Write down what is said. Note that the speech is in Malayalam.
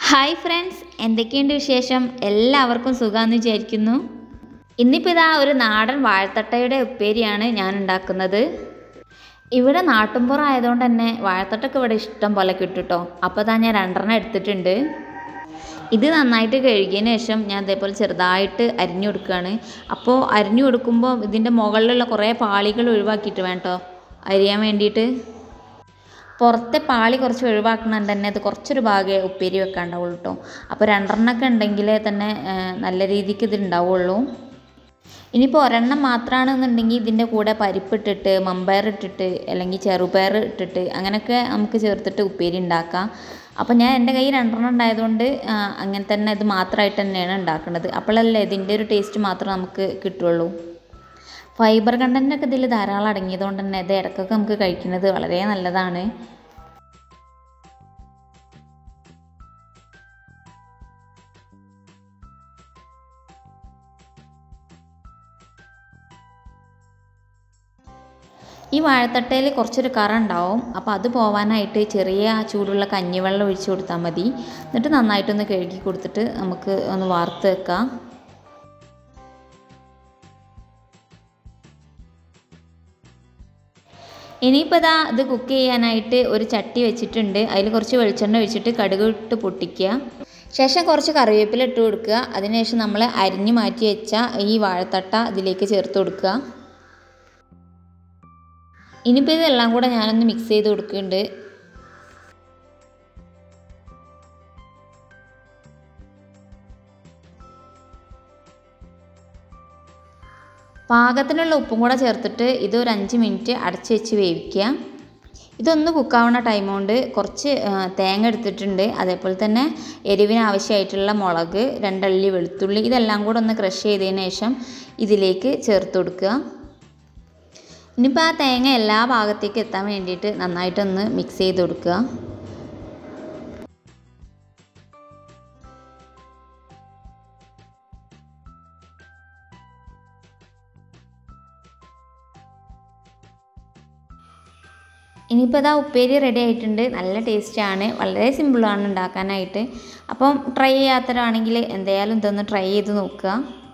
ഹായ് ഫ്രണ്ട്സ് എന്തൊക്കെയുണ്ട് വിശേഷം എല്ലാവർക്കും സുഖമാണെന്ന് വിചാരിക്കുന്നു ഇന്നിപ്പോൾ ഇതാ ഒരു നാടൻ വാഴത്തട്ടയുടെ ഉപ്പേരിയാണ് ഞാൻ ഉണ്ടാക്കുന്നത് ഇവിടെ നാട്ടുമ്പുറം ആയതുകൊണ്ട് തന്നെ വാഴത്തട്ടൊക്കെ ഇവിടെ ഇഷ്ടം പോലെ കിട്ടും കേട്ടോ അപ്പോൾ ഇതാ ഞാൻ രണ്ടെണ്ണം എടുത്തിട്ടുണ്ട് ഇത് നന്നായിട്ട് കഴുകിയതിന് ശേഷം ഞാൻ ഇതേപോലെ ചെറുതായിട്ട് അരിഞ്ഞു കൊടുക്കുകയാണ് അപ്പോൾ അരിഞ്ഞു കൊടുക്കുമ്പോൾ ഇതിൻ്റെ മുകളിലുള്ള കുറേ പാളികൾ ഒഴിവാക്കിയിട്ട് വേട്ടോ അരിയാൻ വേണ്ടിയിട്ട് പുറത്തെ പാളി കുറച്ച് ഒഴിവാക്കണം തന്നെ അത് കുറച്ചൊരു ഭാഗമേ ഉപ്പേരി വെക്കാണ്ടാവുള്ളൂ കേട്ടോ അപ്പോൾ രണ്ടെണ്ണമൊക്കെ ഉണ്ടെങ്കിലേ തന്നെ ആ, നല്ല രീതിക്ക് ഇത് ഉണ്ടാവുള്ളൂ ഇനിയിപ്പോൾ ഒരെണ്ണം മാത്രമാണെന്നുണ്ടെങ്കിൽ ഇതിൻ്റെ കൂടെ പരിപ്പിട്ടിട്ട് മമ്പയർ ഇട്ടിട്ട് അല്ലെങ്കിൽ ചെറുപയർ ഇട്ടിട്ട് അങ്ങനെയൊക്കെ നമുക്ക് ചേർത്തിട്ട് ഉപ്പേരി ഉണ്ടാക്കാം അപ്പോൾ ഞാൻ എൻ്റെ കയ്യിൽ രണ്ടെണ്ണം ഉണ്ടായതുകൊണ്ട് ആ, അങ്ങനെ തന്നെ ഇത് മാത്രമായിട്ട് തന്നെയാണ് ഉണ്ടാക്കുന്നത് അപ്പോഴല്ലേ ഇതിൻ്റെ ഒരു ടേസ്റ്റ് മാത്രം നമുക്ക് കിട്ടുള്ളൂ ഫൈബർ കണ്ടൻറ്റൊക്കെ ഇതിൽ ധാരാളം അടങ്ങിയതുകൊണ്ട് തന്നെ ഇത് ഇടയ്ക്കൊക്കെ നമുക്ക് കഴിക്കുന്നത് വളരെ നല്ലതാണ് ഈ വാഴത്തട്ടയിൽ കുറച്ചൊരു കറ ഉണ്ടാവും അപ്പോൾ അത് പോവാനായിട്ട് ചെറിയ ചൂടുള്ള കഞ്ഞിവെള്ളം ഒഴിച്ച് കൊടുത്താൽ മതി എന്നിട്ട് നന്നായിട്ടൊന്ന് കഴുകി കൊടുത്തിട്ട് നമുക്ക് ഒന്ന് വാർത്ത് വെക്കാം ഇനിയിപ്പോൾ ഇതാ ഇത് കുക്ക് ചെയ്യാനായിട്ട് ഒരു ചട്ടി വെച്ചിട്ടുണ്ട് അതിൽ കുറച്ച് വെളിച്ചെണ്ണ ഒഴിച്ചിട്ട് കടുക് ഇട്ട് പൊട്ടിക്കുക ശേഷം കുറച്ച് കറിവേപ്പില ഇട്ട് കൊടുക്കുക അതിനുശേഷം നമ്മൾ അരിഞ്ഞു മാറ്റി വെച്ച ഈ വാഴത്തട്ട ഇതിലേക്ക് ചേർത്ത് കൊടുക്കുക ഇനിയിപ്പോൾ ഇതെല്ലാം കൂടെ ഞാനൊന്ന് മിക്സ് ചെയ്ത് കൊടുക്കുന്നുണ്ട് പാകത്തിനുള്ള ഉപ്പും കൂടെ ചേർത്തിട്ട് ഇത് ഒരു അഞ്ച് മിനിറ്റ് അടച്ച് വെച്ച് വേവിക്കുക ഇതൊന്ന് കുക്കാവുന്ന ടൈം കൊണ്ട് കുറച്ച് ആ, തേങ്ങ എടുത്തിട്ടുണ്ട് അതേപോലെ തന്നെ എരിവിന് ആവശ്യമായിട്ടുള്ള മുളക് രണ്ടള്ളി വെളുത്തുള്ളി ഇതെല്ലാം കൂടെ ഒന്ന് ക്രഷ് ചെയ്തതിന് ശേഷം ഇതിലേക്ക് ചേർത്ത് കൊടുക്കുക ഇനിയിപ്പോൾ ആ തേങ്ങ എല്ലാ ഭാഗത്തേക്ക് എത്താൻ വേണ്ടിയിട്ട് നന്നായിട്ടൊന്ന് മിക്സ് ചെയ്ത് കൊടുക്കുക ഇനിയിപ്പോൾ ഇതാ ഉപ്പേരി റെഡി ആയിട്ടുണ്ട് നല്ല ടേസ്റ്റാണ് വളരെ സിമ്പിളാണ് ഉണ്ടാക്കാനായിട്ട് അപ്പം ട്രൈ ചെയ്യാത്തവരാണെങ്കിൽ എന്തായാലും ഇതൊന്ന് ട്രൈ ചെയ്ത് നോക്കുക